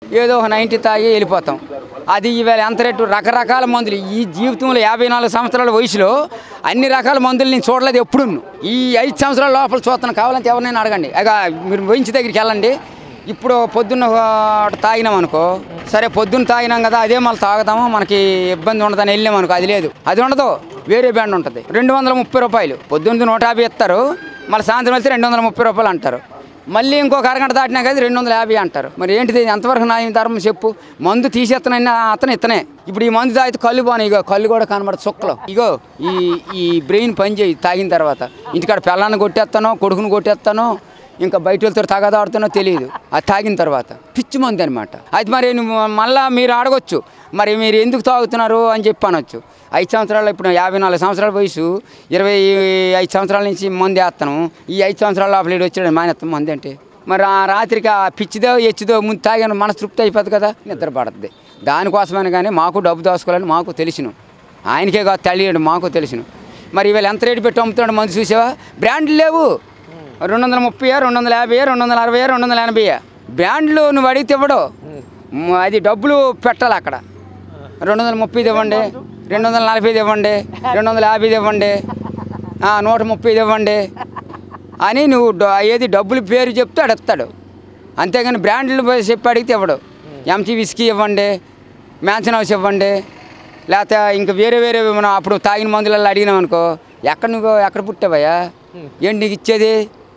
ఏదో ఒక నైంటీ తాగి వెళ్ళిపోతాం అది ఈవేళ ఎంత రేటు రకరకాల మందులు ఈ జీవితంలో యాభై నాలుగు సంవత్సరాల వయసులో అన్ని రకాల మందులు నేను చూడలేదు ఎప్పుడు ఈ ఐదు సంవత్సరాల లోపల చూస్తాను కావాలంటే ఎవరినైనా అడగండి అగా మీరు వహించి దగ్గరికి వెళ్ళండి ఇప్పుడు పొద్దున్న ఒకటి తాగినాం అనుకో సరే పొద్దున్న తాగినాం కదా అదే మళ్ళీ తాగుతాము మనకి ఇబ్బంది ఉండదని వెళ్ళాం అనుకో అది లేదు అది ఉండదు వేరే బ్యాండ్ ఉంటుంది రెండు వందల ముప్పై రూపాయలు పొద్దున్న నూట యాభై ఇస్తారు మళ్ళీ సాయంత్రం వెళ్తే రెండు వందల ముప్పై రూపాయలు అంటారు మళ్ళీ ఇంకొక అరగంట దాటినా కదా రెండు వందల యాభై అంటారు మరి ఏంటిది ఎంతవరకు న్యాయం ధర్మం చెప్పు మందు తీసేస్తానని అతను ఇతనే ఇప్పుడు ఈ మందు తాగితే కళ్ళు పోనీ ఇగో కళ్ళు కూడా కనబడదు చుక్కలు ఇగో ఈ ఈ బ్రెయిన్ పని చేయి తాగిన తర్వాత ఇంటికాడ పిల్లాన్ని కొట్టేస్తానో కొడుకుని కొట్టేస్తానో ఇంకా బయట వెళ్తే తగదాడుతానో తెలియదు అది తాగిన తర్వాత పిచ్చి మంది అనమాట అది మరి నువ్వు మళ్ళా మీరు అడగొచ్చు మరి మీరు ఎందుకు తాగుతున్నారు అని చెప్పి అనొచ్చు ఐదు సంవత్సరాలు ఇప్పుడు యాభై నాలుగు సంవత్సరాల వయసు ఇరవై ఐదు సంవత్సరాల నుంచి మంది వేస్తాను ఈ ఐదు సంవత్సరాల లోపల ఈడు వచ్చాడు మానేస్తాం మంది అంటే మరి ఆ రాత్రికి ఆ పిచ్చిదో ఎచ్చిదో ముందు తాగాను మనసు తృప్తి అయిపోతుంది కదా నిద్ర పడుతుంది దానికోసమని కానీ మాకు డబ్బు దోసుకోవాలని మాకు తెలిసిను ఆయనకే కాదు తెలియడు మాకు తెలిసిను మరి ఇవాళ ఎంత రేటు పెట్టి అమ్ముతున్నాడు మందు చూసావా బ్రాండ్లు లేవు రెండు వందల ముప్పై రెండు వందల యాభై రెండు వందల అరవై రెండు వందల ఎనభై బ్రాండ్లు నువ్వు అడిగితే ఇవ్వడు మ్, అది డబ్బులు పెట్టాలి అక్కడ రెండు వందల ముప్పైది ఇవ్వండి రెండు వందల నలభైది ఇవ్వండి రెండు వందల యాభైది ఇవ్వండి ఆ, నూట ముప్పైది ఇవ్వండి అని నువ్వు డ- ఏది డబ్బులు పేరు చెప్తే అడుగుతాడు అంతేగాని బ్రాండ్లు పోయి చెప్పి అడిగితే ఇవ్వడు ఎంసీ విస్కీ ఇవ్వండి మ్యాన్సన్ హౌస్ ఇవ్వండి లేకపోతే ఇంకా వేరే వేరే మనం అప్పుడు తాగిన మందులలో అడిగినాం అనుకో ఎక్కడ నువ్వు ఎక్కడ పుట్టావయ్యా ఏంటి నీకు ఇచ్చేది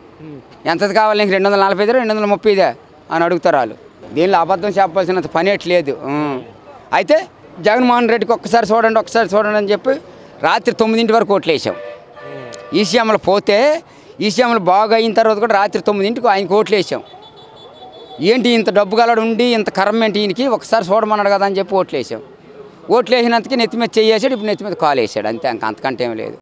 ఎంతది కావాలి నీకు రెండు వందల నలభై ఐదు రెండు వందల ముప్పై ఐదా అని అడుగుతారు వాళ్ళు దీనిలో అబద్ధం చెప్పాల్సినంత పని లేదు ఉం. అయితే జగన్మోహన్ రెడ్డికి ఒక్కసారి చూడండి ఒక్కసారి చూడండి అని చెప్పి రాత్రి తొమ్మిదింటి వరకు ఓట్లు వేసాం ఈసీఎంలు పోతే ఈసీఎంలు బాగా అయిన తర్వాత కూడా రాత్రి తొమ్మిదింటికి ఆయనకి ఓట్లు వేసాం ఏంటి ఇంత డబ్బు గలడు ఉండి ఇంత కర్మ ఏంటి ఈయనకి ఒకసారి చూడమన్నాడు కదా అని చెప్పి ఓట్లు వేసాం ఓట్లు వేసినందుకే నెత్తి మీద చెయ్యేసాడు ఇప్పుడు నెత్తి మీద కాలు వేసాడు అంతే ఇంక అంతకంటే ఏం లేదు